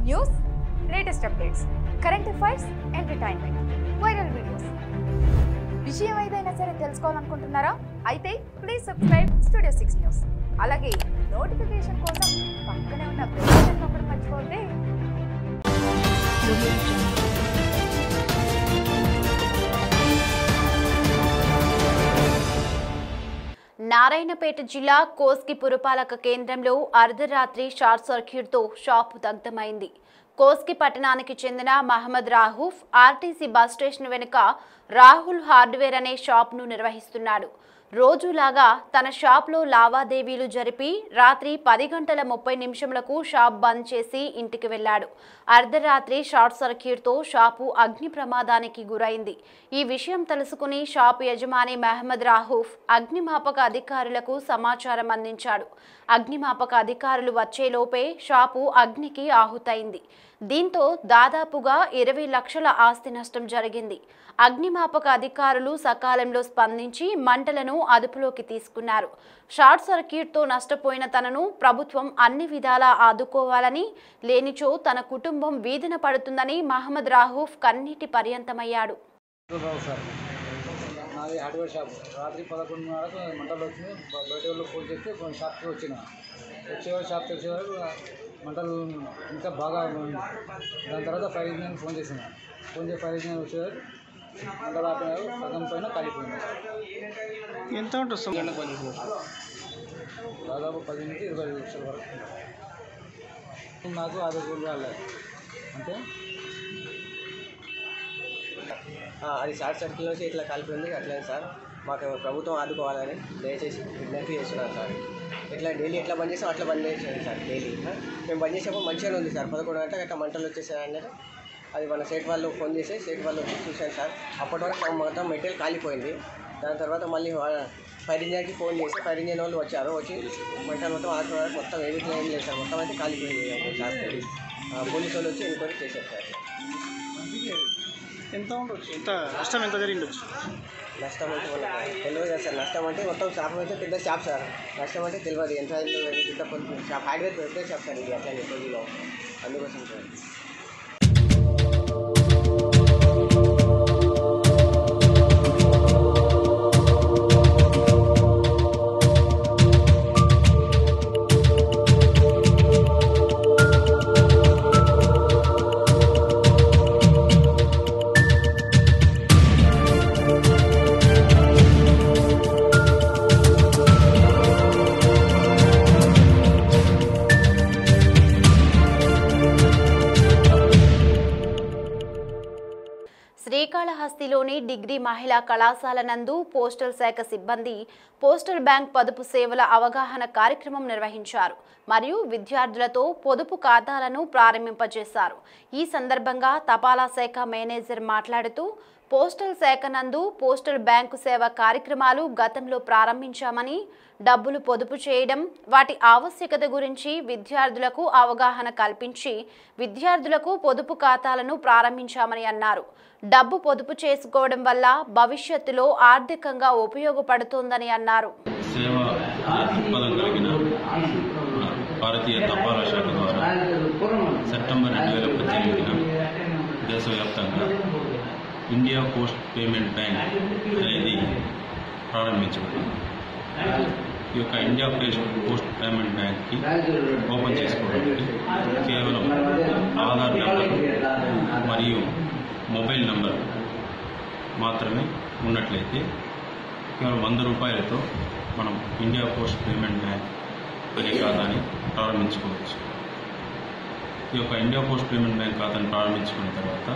News latest updates current affairs entertainment viral videos విషయం ఏదైనా సరే తెలుసుకోవాలనుకుంటున్నారా అయితే please subscribe studio six news అలాగే నోటిఫికేషన్ కోసం పక్కనే ఉన్న బెల్ బటన్ నొక్కడం మర్చిపోతే నారాయణపేట జిల్లా కోస్గి పురపాలక కేంద్రంలో అర్ధరాత్రి షార్ట్ సర్క్యూట్తో షాపు దగ్ధమైంది కోస్గి పట్టణానికి చెందిన Mohammed Rahoof RTC bus station వెనుక రాహుల్ హార్డ్వేర్ అనే షాప్ను నిర్వహిస్తున్నాడు రోజులాగా తన షాప్లో లావాదేవీలు జరిపి రాత్రి పది గంటల ముప్పై నిమిషములకు షాప్ బంద్ చేసి ఇంటికి వెళ్ళాడు అర్ధరాత్రి షార్ట్ సర్క్యూట్తో షాపు అగ్ని ప్రమాదానికి గురైంది ఈ విషయం తెలుసుకుని షాపు యజమాని మహమ్మద్ రాహూఫ్ అగ్నిమాపక అధికారులకు సమాచారం అందించాడు అగ్నిమాపక అధికారులు వచ్చేలోపే షాపు అగ్నికి ఆహుతైంది దీంతో దాదాపుగా ఇరవై లక్షల ఆస్తి నష్టం జరిగింది అగ్నిమాపక అధికారులు సకాలంలో స్పందించి మంటలను అదుపులోకి తీసుకున్నారు షార్ట్ సర్క్యూట్తో నష్టపోయిన తనను ప్రభుత్వం అన్ని విధాలా ఆదుకోవాలని లేనిచో తన కుటుంబం వీధిన పడుతుందని మహమ్మద్ రాహూఫ్ కన్నీటి పర్యంతమయ్యాడు రావు సార్ నాది హార్డ్వేర్ షాప్ రాత్రి పదకొండున్నరకు మంటలు వచ్చినాయి బ- బయట వాళ్ళు ఫోన్ చేస్తే ఫోన్ షాప్కి వచ్చిన వచ్చేవారు షాప్ తెరిచే వరకు మంటలు ఇంకా బాగా ఉంది. దాని తర్వాత ఫైర్ ఇంజిన్ ఫోన్ చేసిన ఫోన్ చేసి ఫైర్ ఇంజిన్ వచ్చేవారు మంటలు ఆపినారు సగం పైన కాలిపోయింది ఎంత ఉంటుంది సుమారు? దాదాపు పది నుంచి ఇరవై ఐదు లక్షల వరకు నాకు యాభై రోజులు రాలేదు అంటే ఆ, అది షార్ట్ సర్క్యూట్ నుంచి ఇట్లా కలిపింది అట్లనే సార్ మాకు ప్రభుత్వం ఆదుకోవాలని దయచేసి విజ్ఞప్తి చేస్తున్నాను సార్ ఇట్లా డైలీ ఎట్లా బంద్ చేస్తాం అట్లా బంద్ చేసాను సార్ డైలీ ఆ? మేము బంద్ చేసేప్పుడు మంచిగానే ఉంది సార్ పదకొండు గంటలకు అట్లా మంటలు వచ్చేసాయి అన్నారు అది మన సేట్ వాళ్ళు ఫోన్ చేసి సేట్ వాళ్ళు వచ్చి చూశాను సార్ అప్పటి వరకు మా మొత్తం మెటీరియల్ కాలిపోయింది దాని తర్వాత మళ్ళీ వా- ఫైర్ ఇంజన్కి ఫోన్ చేసి ఫైర్ ఇంజన్ వాళ్ళు వచ్చారు వచ్చి మంటలు మొత్తం ఆకుల వరకు మొత్తం ఏమిట్లో ఏం లేదు సార్ మొత్తం అయితే కాలిపోయింది సార్ ఆ, పోలీసు వాళ్ళు వచ్చి ఎంక్వైరీ చేశారు సార్ ఎంత ఉండొచ్చు ఎంత నష్టం ఎంత జరిగి ఉండొచ్చు నష్టం అంటే మనకు తెలియదు కదా సార్ నష్టం అంటే మొత్తం షాప్ అయితే పెద్ద షాప్ సార్ నష్టం అంటే తెలియదు ఎంత అయిందో కానీ పెద్ద కొంచెం షాప్ హార్డ్వేర్ పెద్ద షాప్ సార్ ఇది అట్లా నెల్లూరులో అందుకోసం సార్ శ్రీకాళహస్తిలోని డిగ్రీ మహిళా కళాశాల నందు పోస్టల్ శాఖ సిబ్బంది పోస్టల్ బ్యాంక్ పొదుపు సేవల అవగాహన కార్యక్రమం నిర్వహించారు మరియు విద్యార్థులతో పొదుపు ఖాతాలను ప్రారంభింపజేశారు ఈ సందర్భంగా తపాలా శాఖ మేనేజర్ మాట్లాడుతూ పోస్టల్ శాఖ నందు పోస్టల్ బ్యాంకు సేవ కార్యక్రమాలు గతంలో ప్రారంభించామని డబ్బులు పొదుపు చేయడం వాటి ఆవశ్యకత గురించి విద్యార్థులకు అవగాహన కల్పించి విద్యార్థులకు పొదుపు ఖాతాలను ప్రారంభించామని అన్నారు డబ్బు పొదుపు చేసుకోవడం వల్ల భవిష్యత్తులో ఆర్థికంగా ఉపయోగపడుతోందని అన్నారు సేవ దృక్పథం కలిగిన భారతీయ తపాలా శాఖ ద్వారా సెప్టెంబర్ రెండు వేల పద్దెనిమిదిన దేశవ్యాప్తంగా ఇండియా పోస్ట్ పేమెంట్ బ్యాంక్ అనేది ప్రారంభించబడింది ఈ యొక్క ఇండియా పోస్ట్ పోస్ట్ పేమెంట్ బ్యాంక్కి ఓపెన్ చేసుకోవడానికి కేవలం ఆధార్ నెంబర్ మరియు మొబైల్ నంబర్ మాత్రమే ఉన్నట్లయితే కేవలం వంద రూపాయలతో మనం ఇండియా పోస్ట్ పేమెంట్ బ్యాంక్ అనే ఖాతాని ప్రారంభించుకోవచ్చు ఈ యొక్క ఇండియా పోస్ట్ పేమెంట్ బ్యాంక్ ఖాతాని ప్రారంభించుకున్న తర్వాత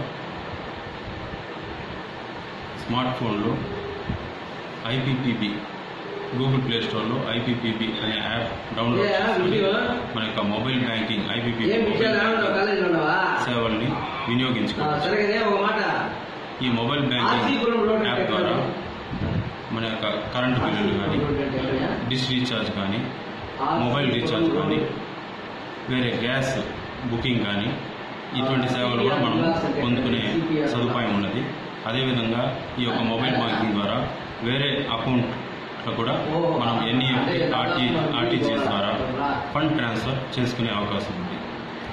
స్మార్ట్ ఫోన్లో ఐపీపీబీ గూగుల్ ప్లే స్టోర్లో ఐపీపీబీ అనే యాప్ డౌన్లోడ్ చేసుకొని మన యొక్క mobile banking IPPB mobile banking సేవల్ని వినియోగించుకోవచ్చు ఈ మొబైల్ బ్యాంకింగ్ యాప్ ద్వారా మన యొక్క కరెంటు బిల్లులు కానీ డిష్ రీఛార్జ్ కానీ మొబైల్ రీఛార్జ్ కానీ వేరే గ్యాస్ బుకింగ్ కానీ ఇటువంటి సేవలు కూడా మనం పొందుకునే సదుపాయం ఉన్నది అదేవిధంగా ఈ యొక్క మొబైల్ బ్యాంకింగ్ ద్వారా వేరే అకౌంట్లో కూడా మనం ఎన్ఈఎఫ్టీ ఆర్టీ ఆర్టీజీఎస్ ద్వారా ఫండ్ ట్రాన్స్ఫర్ చేసుకునే అవకాశం ఉంది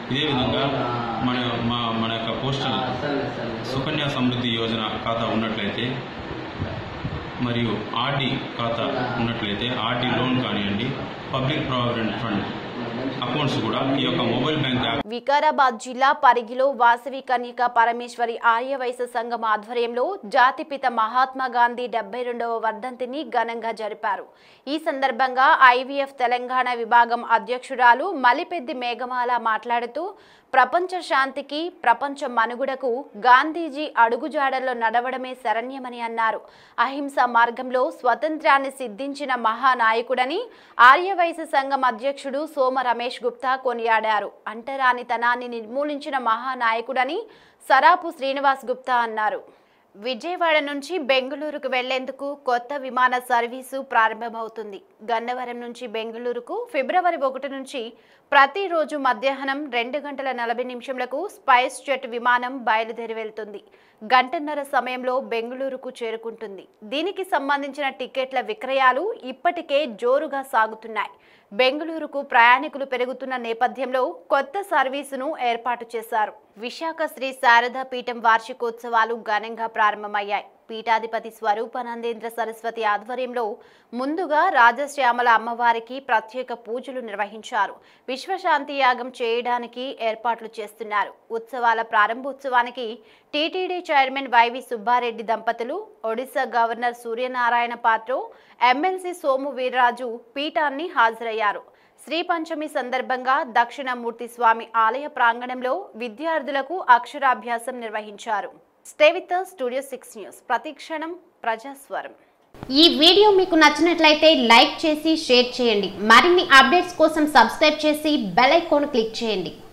ఇదే విధంగా మన మా మన యొక్క పోస్టల్ సుకన్య సమృద్ధి యోజన ఖాతా ఉన్నట్లయితే మరియు ఆర్డీ ఖాతా ఉన్నట్లయితే ఆర్డీ లోన్ కానివ్వండి పబ్లిక్ ప్రావిడెంట్ ఫండ్ అకౌంట్స్ కూడా ఈ యొక్క మొబైల్ బ్యాంక్ యాప్ వికారాబాద్ జిల్లా పరిగిలో వాసవి కన్యక పరమేశ్వరి ఆర్యవైశ్య సంఘం ఆధ్వర్యంలో జాతిపిత మహాత్మా గాంధీ డెబ్బై రెండవ వర్ధంతిని ఘనంగా జరిపారు ఈ సందర్భంగా ఐవీఎఫ్ తెలంగాణ విభాగం అధ్యక్షురాలు మలిపెద్ది మేఘమాల మాట్లాడుతూ ప్రపంచ శాంతికి ప్రపంచ మనుగుడకు గాంధీజీ అడుగుజాడల్లో నడవడమే శరణ్యమని అన్నారు అహింస మార్గంలో స్వతంత్రాన్ని సిద్ధించిన మహానాయకుడని ఆర్యవైశ్య సంఘం అధ్యక్షుడు సోమ రమేష్ గుప్తా కొనియాడారు అంటరానితనాన్ని నిర్మూలించిన మహానాయకుడని సరాపు శ్రీనివాస్ గుప్తా అన్నారు విజయవాడ నుంచి బెంగళూరుకు వెళ్లేందుకు కొత్త విమాన సర్వీసు ప్రారంభమవుతుంది గన్నవరం నుంచి బెంగళూరుకు ఫిబ్రవరి ఒకటి నుంచి ప్రతిరోజు మధ్యాహ్నం రెండు గంటల నలభై నిమిషంలకు స్పైస్ జెట్ విమానం బయలుదేరి వెళ్తుంది గంటన్నర సమయంలో బెంగళూరుకు చేరుకుంటుంది దీనికి సంబంధించిన టికెట్ల విక్రయాలు ఇప్పటికే జోరుగా సాగుతున్నాయి బెంగళూరుకు ప్రయాణికులు పెరుగుతున్న నేపథ్యంలో కొత్త సర్వీసును ఏర్పాటు చేశారు విశాఖ శ్రీ శారదా పీఠం వార్షికోత్సవాలు ఘనంగా ప్రారంభమయ్యాయి పీఠాధిపతి స్వరూపానందేంద్ర సరస్వతి ఆధ్వర్యంలో ముందుగా రాజశ్యామల అమ్మవారికి ప్రత్యేక పూజలు నిర్వహించారు విశ్వశాంతి యాగం చేయడానికి ఏర్పాట్లు చేస్తున్నారు ఉత్సవాల ప్రారంభోత్సవానికి టీటీడీ చైర్మన్ వైవి సుబ్బారెడ్డి దంపతులు ఒడిశా గవర్నర్ సూర్యనారాయణ పాత్రో ఎమ్మెల్సీ సోము వీర్రాజు పీఠాన్ని హాజరయ్యారు శ్రీ పంచమి సందర్భంగా దక్షిణమూర్తి స్వామి ఆలయ ప్రాంగణంలో విద్యార్థులకు అక్షరాభ్యాసం నిర్వహించారు stay with studio six news ప్రతిక్షణం ప్రజాస్వరం ఈ వీడియో మీకు నచ్చినట్లయితే లైక్ చేసి షేర్ చేయండి మరిన్ని అప్డేట్స్ కోసం సబ్స్క్రైబ్ చేసి బెల్ ఐకాన్ క్లిక్ చేయండి